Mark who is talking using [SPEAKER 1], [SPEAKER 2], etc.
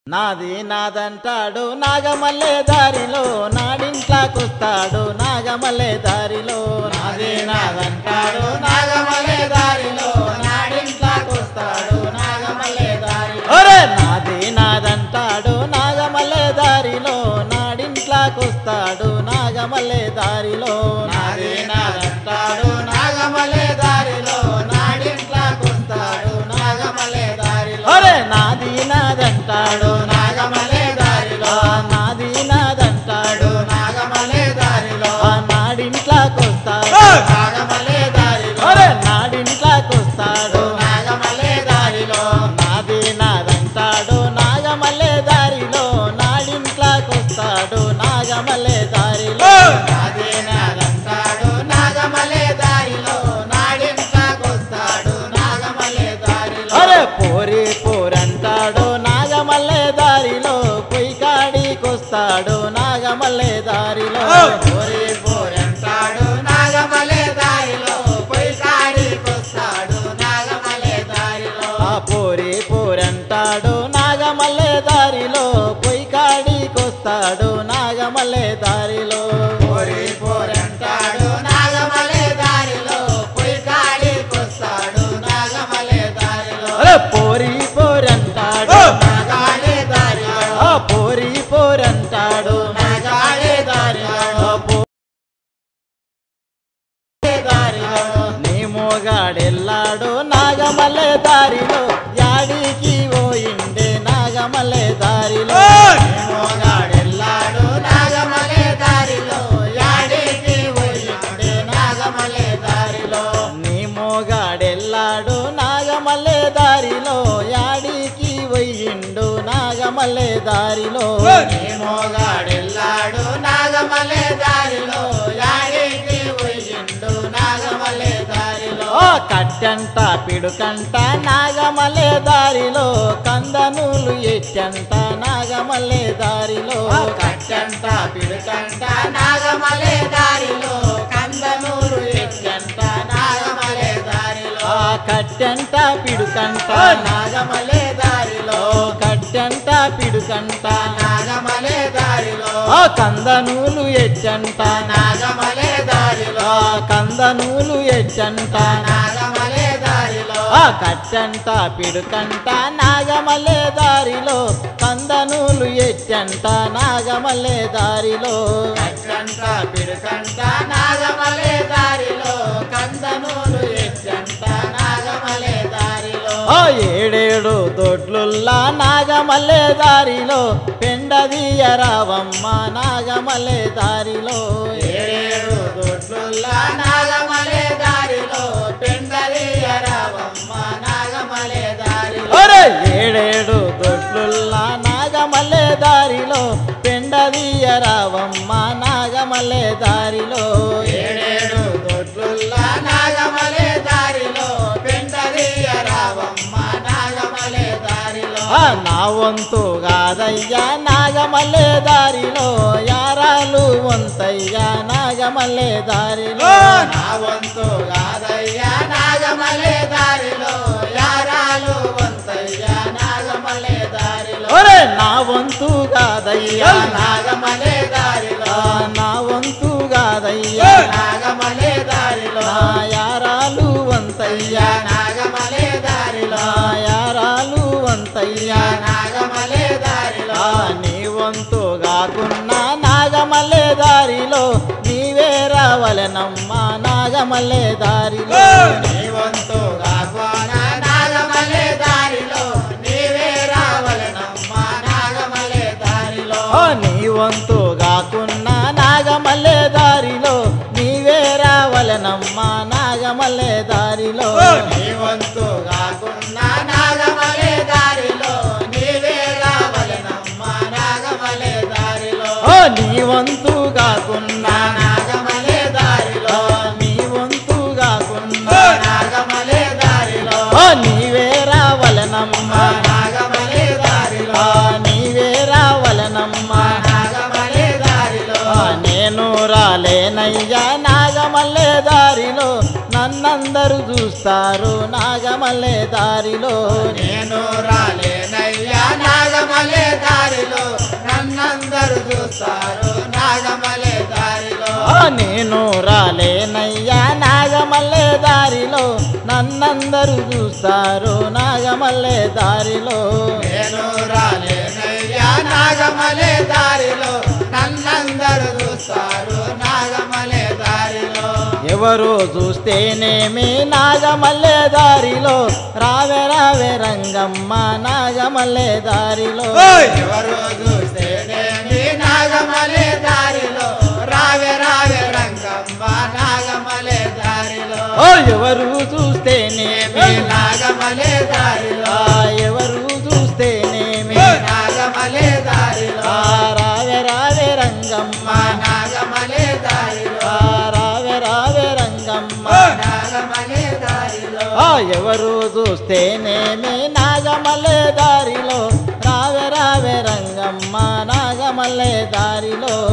[SPEAKER 1] నాది నాదంటాడు నాగమల్లె దారిలో నాడింట్లాకొస్తాడు నాగమల్లె దారిలో నాది నాదంటాడు నాగమల్లె దారిలో నాడింట్లాకొస్తాడు నాగమల్లె దారిలో ఒరే నాది నాదంటాడు నాగమల్లె దారిలో నాడింట్లాకొస్తాడు నాగమల్లె దారిలో నాది నాదంటాడు నాగమల్లె దారిలో నాడింట్లాకొస్తాడు నాగమల్లె దారిలో ఒరే నాది నాదంటాడు నాగమల్లె దారిలో నాది నాదంటాడు నాగమల్లె దారిలో నాడింట్లాకొస్తాడు నాగమల్లె దారిలో ఒరే నాడింట్లాకొస్తాడు నాగమల్లె దారిలో నాది నాదంటాడు నాగమల్లె దారిలో నాడింట్లాకొస్తాడు నాగమల్లె దారిలో నాది నాదంటాడు నాగమల్లె దారిలో నాడింట్లాకొస్తాడు నాగమల్లె దారిలో అరే పోరి పోరంటాడు నాగమల్లె దారిలో పొయ్యి కాడికొస్తాడు నాగమల్లె దారిలో పోరి పోరంటాడు నాగమల్లె దారిలో పొయ్యి కాడికొస్తాడు నాగమల్లె దారిలో ఆ పోరి పోరంటాడు నాగమల్లె దారిలో పొయ్యి కాడికొస్తాడు నాగమల్లె దారిలో పోరి పోరంటాడు నాగమల్లె దారిలో పొయ్యి కాడికొస్తాడు నాగమల్లె దారిలో పోరి పోరంటాడు నాగాడే దారిలో ఆ పోరి పోరంటాడు నాగాడే దారిలో పో- దారిలో నీ మోగాడెల్లాడు నాగమల్లె దారిలో యాడికి పోయిండే నాగమల్లె దారిలో నీ మోగాడెల్లాడు నాగమల్లె దారిలో యాడికి పోయిండే నాగమల్లె దారిలో నీ మోగాడెల్లాడు నాగమల్లె దారిలో యాడికి పోయిండు నాగమల్లె దారిలో నీ మోగాడెల్లాడు నాగమల్లె దారిలో యాడికి పోయిండు నాగమల్లె దారిలో కట్టంట పిడుకంట నాగమల్లె దారిలో కందనూలు ఎచ్చంట నాగమల్లె దారిలో కట్టంట పిడుకంట నాగమల్లె దారిలో కందనూలు ఎచ్చంట నాగమల్లె దారిలో కట్టంట పిడుకంట నాగమల్లె దారిలో కట్టంట పిడుకంట నాగమల్లె దారిలో కందనూలు ఎచ్చంట నాగమల్లె దారిలో కందనూలు ఎచ్చంట నాగమల్లె దారిలో కట్టంట పిడుకంట నాగమల్లె దారిలో కందనూలు ఎచ్చంట నాగమల్లె దారిలో కట్టంట పిడుకంట నాగమల్లె దారిలో కందనూలు ఎచ్చంట నాగమల్లె దారిలో ఓ ఏడేడు దొడ్లుల్లా నాగమల్లె దారిలో పెండదీయరావమ్మ నాగమల్లె దారిలో ఏడేడు దొడ్లుల్లా నాగమల్లె దారిలో పెండదీయరావమ్మ నాగమల్లె దారిలో ఒరే ఏడేడు దొడ్లుల్లా నాగమల్లె దారిలో పెండదీయరావమ్మ నాగమల్లె దారిలో ఏడేడు దొడ్లుల్లా నాగమల్లె దారిలో పెండదీయరావమ్మ నాగమల్లె దారిలో నా వంతు కాదయ్యా నాగమల్లె దారిలో యారాలు వంతయ్యా నాగమల్లె దారిలో నా వంతు కాదయ్యా నాగమల్లె దారిలో యారాలు వంతయ్యా నాగమల్లె దారిలో ఒరే నా వంతు కాదయ్యా నాగమల్లె దారిలో నా వంతు కాదయ్యా నాగమల్లె దారిలో యారాలు వంతయ్యా నాగమల్లె దారిలో యారాలు వంతయ్యా నాగమల్లె దారిలో నీ వంతు కాకున్నా నాగమల్లె దారిలో నీవే రావలనమ్మా నాగమల్లె దారిలో నీ వంతు కాకున్నా నాగమల్లె దారిలో నీవే రావలనమ్మా నాగమల్లె దారిలో నీ వంతు కాకున్నా నాగమల్లె దారిలో నీవే రావలనమ్మా నాగమల్లె దారిలో నీ వంతు కాకున్నా నాగమల్లె దారిలో నీవే రావలనమ్మా నాగమల్లె దారిలో నీ వంతు కాకున్నా నాగమల్లె దారిలో నీ వంతు కాకున్నా నాగమల్లె దారిలో నీవే రావలనమ్మా నాగమల్లె దారిలో నీవే రావలనమ్మా నాగమల్లె దారిలో నేను రాలేనయ్యా నాగమల్లె దారిలో నన్నందరూ చూస్తారు నాగమల్లె దారిలో నేను రాలేనయ్యా నాగమల్లె నాగమలే దారిలో నన్నందరూ చూస్తారు నాగమలే దారిలో
[SPEAKER 2] ఆ నేను రాలేనయ్యా నాగమల్లె దారిలో నన్నందరూ చూస్తారు నాగమల్లె దారిలో
[SPEAKER 1] నేను రాలేనయ్యా నాగమలే దారిలో నన్నందరూ చూస్తారు నాగమలే దారిలో
[SPEAKER 2] ఎవరు చూస్తేనేమి నాగమల్లె దారిలో రావే రావే రంగమ్మ నాగమల్లె దారిలో
[SPEAKER 1] ఎవరు చూస్తేనేమి నాగమలే దారిలో రావే రావే రంగమ్మ నాగమలే దారిలో
[SPEAKER 2] ఓ ఎవరు చూస్తేనేమి
[SPEAKER 1] నాగమలే దారిలో
[SPEAKER 2] ఆ ఎవరు చూస్తేనేమి
[SPEAKER 1] నాగమలే దారిలో
[SPEAKER 2] ఆ రావే రావే రంగమ్మ
[SPEAKER 1] మా నాగమలే దారిలో
[SPEAKER 2] ఆ రావే రావే రంగమ్మ
[SPEAKER 1] నాగమలే దారిలో
[SPEAKER 2] ఆ ఎవరు చూస్తేనేమి నాగమల్లె దారిలో రావే రావే రంగమ్మ నాగమల్లె దారిలో